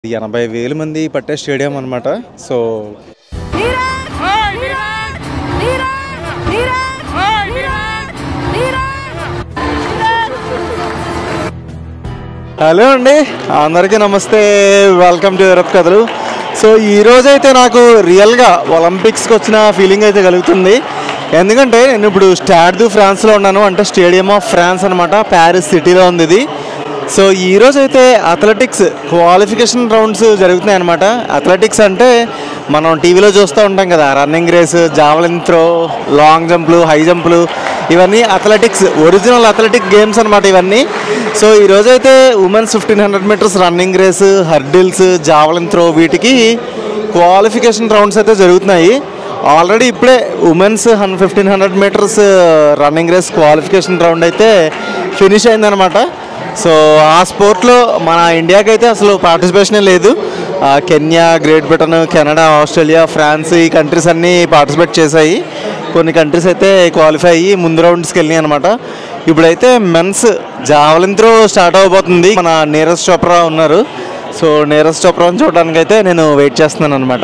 ఎనభై వేల మంది పట్టే స్టేడియం అనమాట సో నీరజ్ నీరజ్ నీరజ్ నీరజ్ నీరజ్ నీరజ్ హలో అండి అందరికీ నమస్తే వెల్కమ్ టు యూరప్ కథలు సో ఈ రోజు అయితే నాకు రియల్గా ఒలింపిక్స్కి వచ్చిన ఫీలింగ్ అయితే కలుగుతుంది ఎందుకంటే నేను ఇప్పుడు స్టాడ్ దు ఫ్రాన్స్లో ఉన్నాను అంటే స్టేడియం ఆఫ్ ఫ్రాన్స్ అనమాట ప్యారిస్ సిటీలో ఉంది ఇది సో ఈ రోజు అయితే అథ్లెటిక్స్ క్వాలిఫికేషన్ రౌండ్స్ జరుగుతున్నాయి అనమాట అథ్లెటిక్స్ అంటే మనం టీవీలో చూస్తూ ఉంటాం కదా running race javelin throw long జంప్లు హై జంప్లు ఇవన్నీ అథ్లెటిక్స్ ఒరిజినల్ అథ్లెటిక్ గేమ్స్ అనమాట ఇవన్నీ సో ఈ రోజు అయితే women's fifteen hundred metres running race hurdles javelin throw వీటికి క్వాలిఫికేషన్ రౌండ్స్ అయితే జరుగుతున్నాయి ఆల్రెడీ ఇప్పుడే ఉమెన్స్ హన్ fifteen hundred metres running race qualification round అయితే ఫినిష్ అయిందనమాట సో ఆ స్పోర్ట్లో మన ఇండియాకి అయితే అసలు పార్టిసిపేషనే లేదు ఆ, Kenya Great Britain Canada Australia France ఈ కంట్రీస్ అన్నీ పార్టిసిపేట్ చేశాయి కొన్ని కంట్రీస్ అయితే క్వాలిఫై అయ్యి ముందు రౌండ్స్కి వెళ్ళినాయి అనమాట ఇప్పుడైతే మెన్స్ జావలిన్ త్రో స్టార్ట్ అవబోతుంది మన నీరజ్ చోప్రా ఉన్నారు సో నీరజ్ చోప్రాని చూడడానికి అయితే నేను వెయిట్ చేస్తున్నాను అనమాట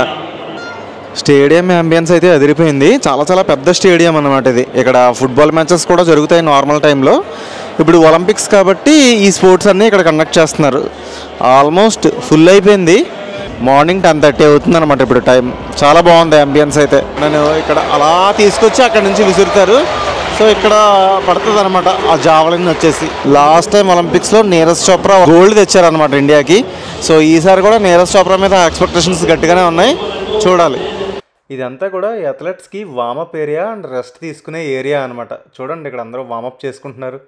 స్టేడియం అంబియన్స్ అయితే అదిరిపోయింది చాలా చాలా పెద్ద స్టేడియం అన్నమాట ఇది ఇక్కడ ఫుట్బాల్ మ్యాచెస్ కూడా జరుగుతాయి నార్మల్ టైంలో ఇప్పుడు ఒలింపిక్స్ కాబట్టి ఈ స్పోర్ట్స్ అన్నీ ఇక్కడ కండక్ట్ చేస్తున్నారు ఆల్మోస్ట్ ఫుల్ అయిపోయింది మార్నింగ్ టెన్ థర్టీ అవుతుంది అనమాట ఇప్పుడు టైం చాలా బాగుంది అంబియన్స్ అయితే నేను ఇక్కడ అలా తీసుకొచ్చి అక్కడ నుంచి విసురుతారు సో ఇక్కడ పడుతుంది అనమాట ఆ జావలిన్ వచ్చేసి లాస్ట్ టైం ఒలింపిక్స్లో నీరజ్ చోప్రా గోల్డ్ తెచ్చారనమాట ఇండియాకి సో ఈసారి కూడా నీరజ్ చోప్రా మీద ఎక్స్పెక్టేషన్స్ గట్టిగానే ఉన్నాయి చూడాలి ఇదంతా కూడా ఈ అథ్లెట్స్కి వామప్ ఏరియా అండ్ రెస్ట్ తీసుకునే ఏరియా అనమాట చూడండి ఇక్కడ అందరూ వామప్ చేసుకుంటున్నారు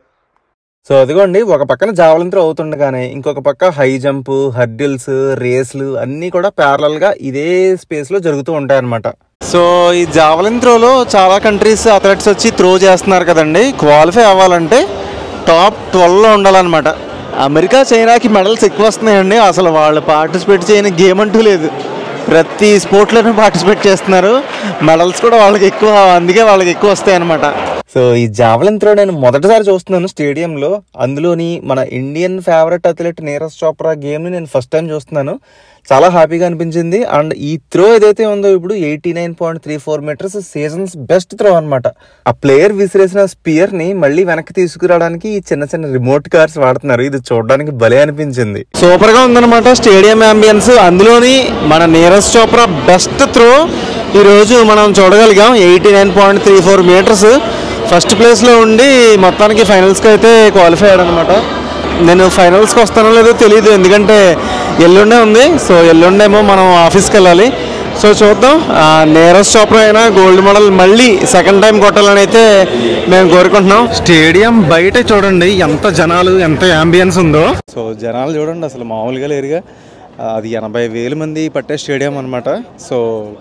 సో అదిగోండి ఒక పక్కన జావలిన్ త్రో అవుతుండగానే ఇంకొక పక్క హై జంప్ హర్డిల్స్ రేస్లు అన్నీ కూడా ప్యారలల్ గా ఇదే స్పేస్ లో జరుగుతూ ఉంటాయి అనమాట సో ఈ జావలిన్ త్రోలో చాలా కంట్రీస్ అథ్లెట్స్ వచ్చి త్రో చేస్తున్నారు కదండి క్వాలిఫై అవ్వాలంటే టాప్ ట్వెల్వ్లో ఉండాలన్నమాట అమెరికా చైనాకి మెడల్స్ ఎక్కువ వస్తున్నాయండి అసలు వాళ్ళు పార్టిసిపేట్ చేయని గేమ్ అంటూ లేదు ప్రతి స్పోర్ట్లోనూ పార్టిసిపేట్ చేస్తున్నారు మెడల్స్ కూడా వాళ్ళకి ఎక్కువ అందుకే వాళ్ళకి ఎక్కువ వస్తాయి అనమాట సో ఈ జావలిన్ త్రో నేను మొదటిసారి చూస్తున్నాను స్టేడియంలో అందులోని మన Indian favourite athlete Neeraj Chopra గేమ్ని నేను ఫస్ట్ టైం చూస్తున్నాను చాలా హ్యాపీగా అనిపించింది అండ్ ఈ త్రో ఏదైతే ఉందో ఇప్పుడు eighty nine point three four metres seasons best throw అనమాట ఆ ప్లేయర్ విసిరేసిన స్పియర్ ని మళ్ళీ వెనక్కి తీసుకురావడానికి ఈ చిన్న చిన్న రిమోట్ కార్స్ వాడుతున్నారు ఇది చూడడానికి భలే అనిపించింది సూపర్ గా ఉందన్నమాట స్టేడియం అంబియన్స్ అందులోని మన నీరజ్ చోప్రా బెస్ట్ త్రో ఈ రోజు మనం చూడగలిగాం eighty nine point three four metres first ప్లేస్లో ఉండి మొత్తానికి ఫైనల్స్కి అయితే క్వాలిఫై అయ్యాడు అనమాట నేను ఫైనల్స్కి వస్తానో లేదో తెలియదు ఎందుకంటే ఎల్లుండే ఉంది సో ఎల్లుండేమో మనం ఆఫీస్కి వెళ్ళాలి సో చూద్దాం ఆ, నీరజ్ చోప్రా అయినా గోల్డ్ మెడల్ మళ్ళీ సెకండ్ టైం కొట్టాలని అయితే మేము కోరుకుంటున్నాం స్టేడియం బయట చూడండి ఎంత జనాలు ఎంత అంబియన్స్ ఉందో సో జనాలు చూడండి అసలు మామూలుగా లేరుగా ఆ, అది ఎనభై వేల మంది పట్టే స్టేడియం అనమాట సో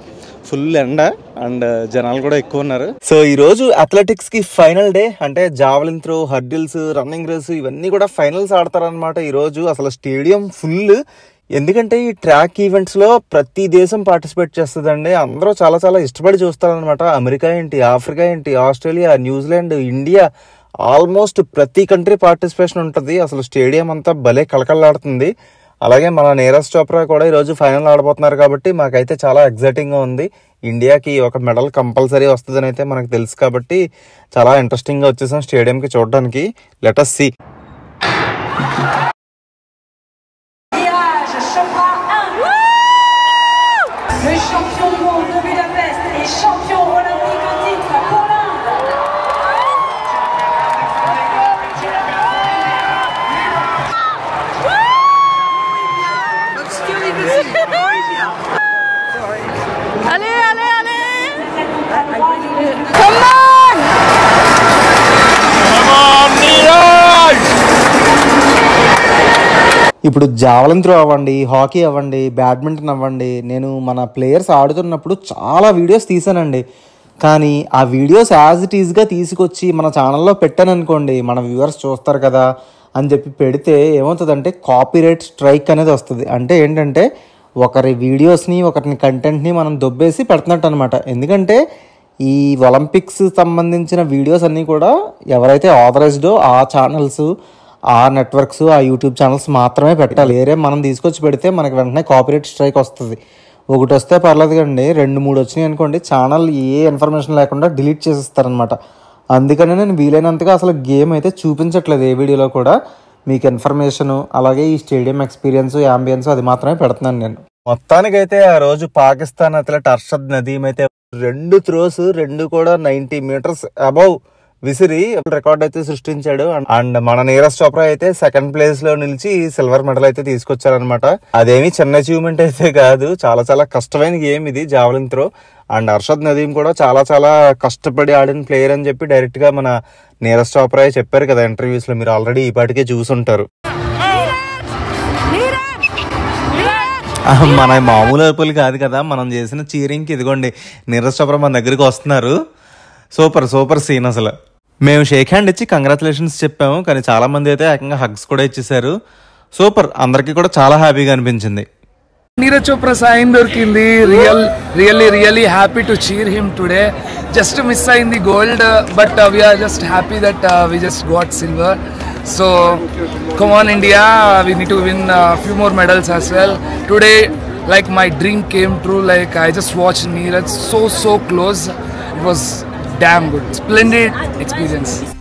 ఫుల్ ఎండ అండ్ జనాలు కూడా ఎక్కువ ఉన్నారు సో ఈ రోజు అథ్లెటిక్స్ కి ఫైనల్ డే అంటే javelin throw hurdles running race ఇవన్నీ కూడా ఫైనల్స్ ఆడతారనమాట ఈ రోజు అసలు స్టేడియం ఫుల్ ఎందుకంటే ఈ ట్రాక్ ఈవెంట్స్ లో ప్రతి దేశం పార్టిసిపేట్ చేస్తుందండి అందరూ చాలా చాలా ఇష్టపడి చూస్తారనమాట అమెరికా ఏంటి ఆఫ్రికా ఏంటి ఆస్ట్రేలియా న్యూజిలాండ్ ఇండియా ఆల్మోస్ట్ ప్రతి కంట్రీ పార్టిసిపేషన్ ఉంటుంది అసలు స్టేడియం అంతా భలే కలకల్లాడుతుంది అలాగే మన నీరజ్ చోప్రా కూడా ఈరోజు ఫైనల్ ఆడబోతున్నారు కాబట్టి మాకైతే చాలా ఎగ్జైటింగ్ గా ఉంది ఇండియాకి ఒక మెడల్ కంపల్సరీ వస్తుందని అయితే మనకు తెలుసు కాబట్టి చాలా ఇంట్రెస్టింగ్ గా వచ్చేసాం స్టేడియంకి చూడడానికి let us see Virage, Chopra 1. Le champion du monde de Budapest et champion olympique en titre pour l'Inde. allez allez allez come on ఇప్పుడు జావలిన్ త్రో అవ్వండి హాకీ అవ్వండి బ్యాడ్మింటన్ అవ్వండి నేను మన ప్లేయర్స్ ఆడుతున్నప్పుడు చాలా వీడియోస్ తీసానండి కానీ ఆ వీడియోస్ యాజ్ ఇట్ ఈజ్గా తీసుకొచ్చి మన ఛానల్లో పెట్టాను అనుకోండి మన వ్యూవర్స్ చూస్తారు కదా అని చెప్పి పెడితే ఏమవుతుందంటే కాపీరైట్ స్ట్రైక్ అనేది వస్తుంది అంటే ఏంటంటే ఒకరి వీడియోస్ని ఒకరిని కంటెంట్ని మనం దొబ్బేసి పెడుతున్నట్టు అనమాట ఎందుకంటే ఈ ఒలింపిక్స్ సంబంధించిన వీడియోస్ అన్నీ కూడా ఎవరైతే ఆథరైజ్డో ఆ ఛానల్స్ ఆ నెట్వర్క్స్ ఆ యూట్యూబ్ ఛానల్స్ మాత్రమే పెట్టాలి వేరే మనం తీసుకొచ్చి పెడితే మనకి వెంటనే కాపీరైట్ స్ట్రైక్ వస్తుంది ఒకటి వస్తే పర్లేదు కండి రెండు మూడు వచ్చినాయి అనుకోండి ఛానల్ ఏ ఇన్ఫర్మేషన్ లేకుండా డిలీట్ చేసేస్తారనమాట అందుకని నేను వీలైనంతగా అసలు గేమ్ అయితే చూపించట్లేదు ఏ వీడియోలో కూడా మీకు ఇన్ఫర్మేషన్ అలాగే ఈ స్టేడియం ఎక్స్పీరియన్స్ యాంబియన్స్ అది మాత్రమే పెడుతున్నాను నేను మొత్తానికైతే ఆ రోజు పాకిస్తాన్ అథ్లెట్ అర్షద్ నదీం అయితే రెండు త్రోస్ రెండు కూడా నైన్టీ మీటర్స్ అబౌవ్ విసిరి రికార్డ్ అయితే సృష్టించాడు అండ్ మన నీరజ్ చోప్రా అయితే సెకండ్ ప్లేస్ లో నిలిచి సిల్వర్ మెడల్ అయితే తీసుకొచ్చారనమాట అదేమి చిన్న అచీవ్మెంట్ అయితే కాదు చాలా చాలా కష్టమైన గేమ్ ఇది javelin throw and Arshad Nadeem కూడా చాలా చాలా కష్టపడి ఆడిన ప్లేయర్ అని చెప్పి డైరెక్ట్ గా మన నీరజ్ చోప్రా చెప్పారు కదా ఇంటర్వ్యూస్ లో మీరు ఆల్రెడీ ఈ పాటికే చూసుంటారు ఆ, మన మామూలు అరుపులు కాదు కదా మనం చేసిన చీరింగ్కి ఇదిగోండి నీరజ్ చోప్రా మన దగ్గరికి వస్తున్నారు సూపర్ సూపర్ సీన్ అసలు మేము షేక్ హ్యాండ్ ఇచ్చి కంగ్రాచులేషన్స్ చెప్పాము కానీ చాలా మంది అయితే ఏకంగా హగ్స్ కూడా ఇచ్చేసారు సూపర్ అందరికీ కూడా చాలా హ్యాపీగా అనిపించింది నీరజ్ చోప్రా సాయం దొరికింది real really really happy to cheer him today just miss అయింది gold but we're just happy that we just got silver so come on India we need to win few more medals as well today like my dream came true like I just watch Neeraj so so close it was damn good splendid experience